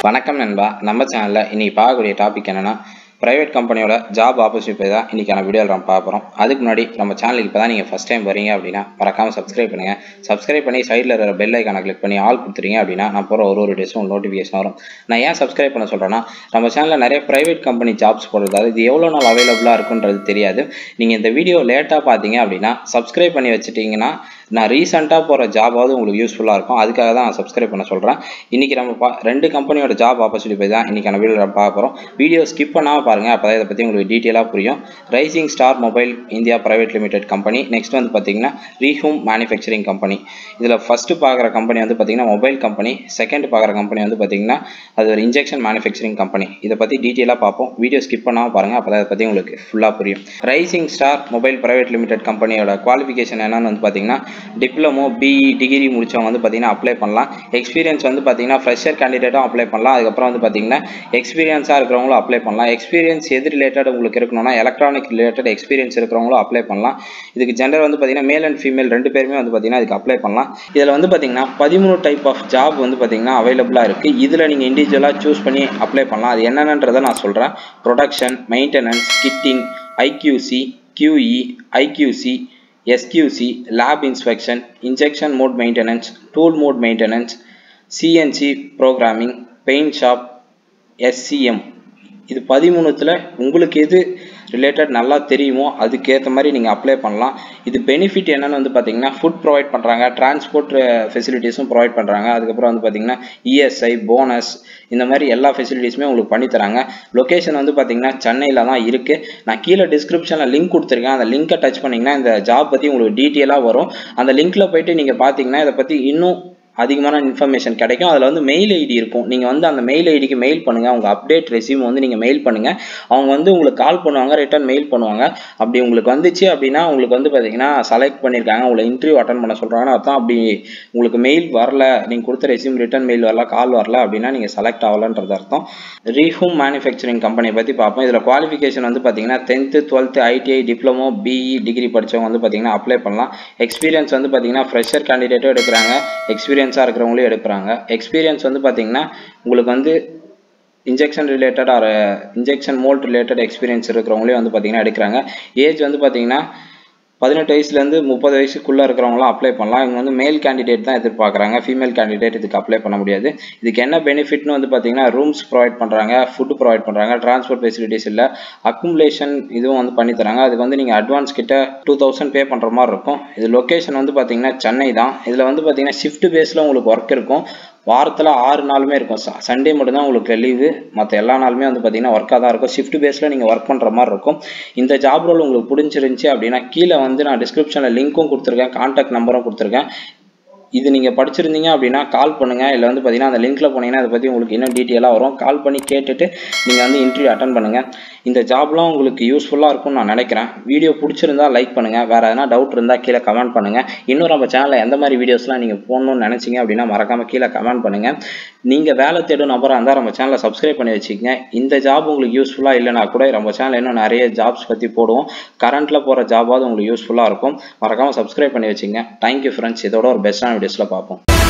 வணக்கம் நண்பா நம்ம சேனலில் இன்னைக்கு பார்க்கக்கூடிய டாபிக் என்னன்னா ப்ரைவேட் கம்பெனியோட ஜாப் ஆப்பர்ச்சுனிட்டி தான் இன்றைக்கான வீடியோவில் நம்ம பார்க்க போகிறோம் அதுக்கு முன்னாடி நம்ம சேனலுக்கு இப்போ தான் நீங்கள் ஃபஸ்ட் டைம் வரீங்க அப்படின்னா மறக்காமல் சப்ஸ்கிரைப் பண்ணுங்கள் சப்ஸ்கிரைப் பண்ணி சைடில் இருக்கிற பெல் ஐக்கானை கிளிக் பண்ணி ஆல் கொடுத்துறீங்க அப்படின்னா நான் போகிற ஒரு ஒரு டேஸும் நோட்டிஃபிகேஷன் வரும் நான் ஏன் சப்ஸ்கிரைப் பண்ண சொல்கிறேன்னா நம்ம சேனலில் நிறைய ப்ரைவேட் கம்பெனி ஜாப்ஸ் போடுறதால இது எவ்வளோ நாள் அவைலபிளாக இருக்குன்றது தெரியாது நீங்கள் இந்த வீடியோ லேட்டாக பார்த்தீங்க அப்படின்னா சப்ஸ்கிரைப் பண்ணி வச்சுட்டிங்கன்னா நான் ரீசெண்டாக போகிற ஜாபாவது உங்களுக்கு யூஸ்ஃபுல்லாக இருக்கும் அதுக்காக தான் நான் சப்ஸ்கிரைப் பண்ண சொல்கிறேன் இன்றைக்கி நம்ம பா ரெண்டு கம்பெனியோட ஜாப் ஆப்பர்ச்சுனிட்டி பற்றி தான் இன்றைக்கான வீடியோவில் பார்க்க போகிறோம் வீடியோ ஸ்கிப் பண்ணாமல் பாருங்கள் அப்போ தான் இதை பற்றி உங்களுக்கு டீட்டெயிலாக புரியும் rising star mobile India private limited company next வந்து பார்த்தீங்கன்னா ரீஹூம் மேனுஃபேக்சரிங் கம்பெனி இதில் ஃபஸ்ட்டு பார்க்குற கம்பெனி வந்து பார்த்தீங்கன்னா மொபைல் கம்பெனி செகண்ட் பார்க்குற கம்பெனி வந்து பார்த்தீங்கன்னா அது ஒரு இன்ஜெக்ஷன் மேனுஃபேக்சரிங் கம்பெனி இதை பற்றி டீட்டெயிலாக பார்ப்போம் வீடியோ ஸ்கிப் பண்ணாமல் பாருங்கள் அப்போ தான் இதை பற்றி உங்களுக்கு ஃபுல்லாக புரியும் rising star mobile private limited கம்பெனியோட குவாலிஃபிகேஷன் என்னன்னு வந்து பார்த்தீங்கன்னா டிப்ளமோ பிஇ டிகிரி முடிச்சவங்க வந்து பார்த்தீங்கன்னா அப்ளை பண்ணலாம் எக்ஸ்பீரியன்ஸ் வந்து பார்த்தீங்கன்னா ஃப்ரெஷர் கேண்டிடேட்டும் அப்ளை பண்ணலாம் அதுக்கப்புறம் வந்து பார்த்தீங்கன்னா எக்ஸ்பீரியன்ஸாக இருக்கிறவங்களும் அப்ளை பண்ணலாம் எக்ஸ்பீரியன்ஸ் எது ரிலேட்டட் உங்களுக்கு இருக்கணும்னா எலக்ட்ரானிக் ரிலேட்டட் எக்ஸ்பீரியன்ஸ் இருக்கிறவங்களும் அப்ளை பண்ணலாம் இதுக்கு ஜெண்டர் வந்து பார்த்தீங்கன்னா மேல் அண்ட் ஃபீமேல் ரெண்டு பேருமே வந்து பார்த்தீங்கன்னா இதுக்கு அப்ளை பண்ணலாம் இதில் வந்து பார்த்தீங்கன்னா பதிமூணு டைப் ஆஃப் ஜாப் வந்து பார்த்தீங்கன்னா அவைலபிளாக இருக்குது இதில் நீங்கள் இண்டிவிஜுவலாக சூஸ் பண்ணி அப்ளை பண்ணலாம் அது என்னென்னன்றதை நான் சொல்கிறேன் production maintenance kitting IQC QE IQC SQC lab inspection injection mould maintenance tool mould maintenance CNC programming paint shop SCM இது பதிமூணுத்தில் உங்களுக்கு எது ரிலேட்டட் நல்லா தெரியுமோ அதுக்கேற்ற மாதிரி நீங்கள் அப்ளை பண்ணலாம் இது பெனிஃபிட் என்னென்னு வந்து பார்த்தீங்கன்னா ஃபுட் ப்ரொவைட் பண்ணுறாங்க டிரான்ஸ்போர்ட் ஃபெசிலிட்டிஸும் ப்ரொவைட் பண்ணுறாங்க அதுக்கப்புறம் வந்து பார்த்தீங்கன்னா இஎஸ்ஐ போனஸ் இந்த மாதிரி எல்லா ஃபெசிலிட்டிஸுமே உங்களுக்கு பண்ணி தராங்க லொக்கேஷன் வந்து பார்த்தீங்கன்னா சென்னையில் தான் இருக்குது நான் கீழே டிஸ்கிரிப்ஷனில் லிங்க் கொடுத்துருக்கேன் அந்த லிங்கை டச் பண்ணிங்கன்னா இந்த ஜாப் பற்றி உங்களுக்கு டீட்டெயிலாக வரும் அந்த லிங்க்கில் போயிட்டு நீங்கள் பார்த்தீங்கன்னா இதை பற்றி இன்னும் அதிகமான இன்ஃபர்மேஷன் கிடைக்கும் அதில் வந்து மெயில் ஐடி இருக்கும் நீங்கள் வந்து அந்த மெயில் ஐடிக்கு மெயில் பண்ணுங்கள் உங்கள் அப்டேட் ரெசியூம் வந்து நீங்கள் மெயில் பண்ணுங்கள் அவங்க வந்து உங்களுக்கு கால் பண்ணுவாங்க ரிட்டர்ன் மெயில் பண்ணுவாங்க அப்படி உங்களுக்கு வந்துச்சு அப்படின்னா உங்களுக்கு வந்து பார்த்தீங்கன்னா செலக்ட் பண்ணியிருக்காங்க உங்களை இன்டர்வியூ அட்டன் பண்ண சொல்கிறாங்கன்னு அர்த்தம் அப்படி உங்களுக்கு மெயில் வரல நீங்கள் கொடுத்த ரெசியூம் ரிட்டர்ன் மெயில் வரல கால் வரல அப்படின்னா நீங்கள் செலக்ட் ஆகலன்றது அர்த்தம் ரீஹூம் மேனுஃபேக்சரிங் கம்பெனியை பற்றி பார்ப்போம் இதில் குவாலிஃபிகேஷன் வந்து பார்த்தீங்கன்னா tenth twelfth ITI diploma BE degree படித்தவங்க வந்து பார்த்தீங்கன்னா அப்ளை பண்ணலாம் எக்ஸ்பீரியன்ஸ் வந்து பார்த்தீங்கன்னா ஃப்ரெஷர் கேண்டிடேட்டும் எடுக்கிறாங்க எக்ஸ்பீரியன்ஸ் எக்ஸ்பீரியன்ஸாக இருக்கிறவங்களே எடுக்கிறாங்க எக்ஸ்பீரியன்ஸ் வந்து பார்த்தீங்கன்னா உங்களுக்கு வந்து injection related or injection mould related experience இருக்கிறவங்களே வந்து பார்த்தீங்கன்னா எடுக்கிறாங்க ஏஜ் வந்து பார்த்தீங்கன்னா பதினெட்டு வயசுலேருந்து முப்பது வயசுக்குள்ளே இருக்கிறவங்களாம் அப்ளை பண்ணலாம் இவங்க வந்து மேல் கேண்டிடேட் தான் எதிர்பார்க்குறாங்க ஃபீமேல் கேண்டிடேட் இதுக்கு அப்ளை பண்ண முடியாது இதுக்கு என்ன பெனிஃபிட்னு வந்து பார்த்தீங்கன்னா ரூம்ஸ் ப்ரொவைட் பண்ணுறாங்க ஃபுட்டு ப்ரொவைட் பண்ணுறாங்க டிரான்ஸ்போர்ட் ஃபெசிலிட்டிஸ் இல்லை அக்குமுலேஷன் இதுவும் வந்து பண்ணி தராங்க அதுக்கு வந்து நீங்கள் அட்வான்ஸ் கிட்ட டூ தௌசண்ட் பே பண்ணுற மாதிரி இருக்கும் இது லொக்கேஷன் வந்து பார்த்தீங்கன்னா சென்னை தான் இதில் வந்து பார்த்தீங்கன்னா ஷிஃப்ட் பேஸில் உங்களுக்கு ஒர்க் இருக்கும் வாரத்தில் ஆறு நாளுமே இருக்கும் சண்டே மட்டும்தான் உங்களுக்கு லீவு மற்ற எல்லா நாளுமே வந்து பார்த்தீங்கன்னா ஒர்க்காக தான் இருக்கும் ஷிஃப்ட் பேஸில் நீங்கள் ஒர்க் பண்ணுற மாதிரி இருக்கும் இந்த ஜாப் ரோல் உங்களுக்கு பிடிச்சிருந்துச்சி அப்படின்னா கீழே வந்து நான் டிஸ்கிரிப்ஷனில் லிங்க்கும் கொடுத்துருக்கேன் கான்டாக்ட் நம்பரும் கொடுத்துருக்கேன் இது நீங்கள் படிச்சிருந்தீங்க அப்படின்னா கால் பண்ணுங்கள் இல்லை வந்து பார்த்தீங்கன்னா அந்த லிங்க்கில் போனீங்கன்னா அதை பற்றி உங்களுக்கு இன்னும் டீட்டெயிலாக வரும் கால் பண்ணி கேட்டுட்டு நீங்கள் வந்து இன்டர்வியூ அட்டன் பண்ணுங்கள் இந்த ஜாப்லாம் உங்களுக்கு யூஸ்ஃபுல்லாக இருக்கும்னு நான் நினைக்கிறேன் வீடியோ பிடிச்சிருந்தா லைக் பண்ணுங்கள் வேறு எதனா டவுட் இருந்தால் கீழே கமெண்ட் பண்ணுங்கள் இன்னும் நம்ம சேனலில் எந்த மாதிரி வீடியோஸ்லாம் நீங்கள் போடணும்னு நினச்சிங்க அப்படின்னா மறக்காமல் கீழே கமெண்ட் பண்ணுங்கள் நீங்கள் வேலை தேடும் நபராக இருந்தால் நம்ம சேனலை சப்ஸ்கிரைப் பண்ணி வச்சுக்கோங்க இந்த ஜாப் உங்களுக்கு யூஸ்ஃபுல்லாக இல்லைனா கூட நம்ம சேனலில் இன்னும் நிறைய ஜாப்ஸ் பற்றி போடுவோம் கரண்ட்டில் போகிற ஜாபாவது உங்களுக்கு யூஸ்ஃபுல்லாக இருக்கும் மறக்காமல் சப்ஸ்கிரைப் பண்ணி வச்சுங்க தேங்க்யூ ஃப்ரெண்ட்ஸ் இதோட ஒரு பெஸ்ட்டான வீடியோஸில் பார்ப்போம்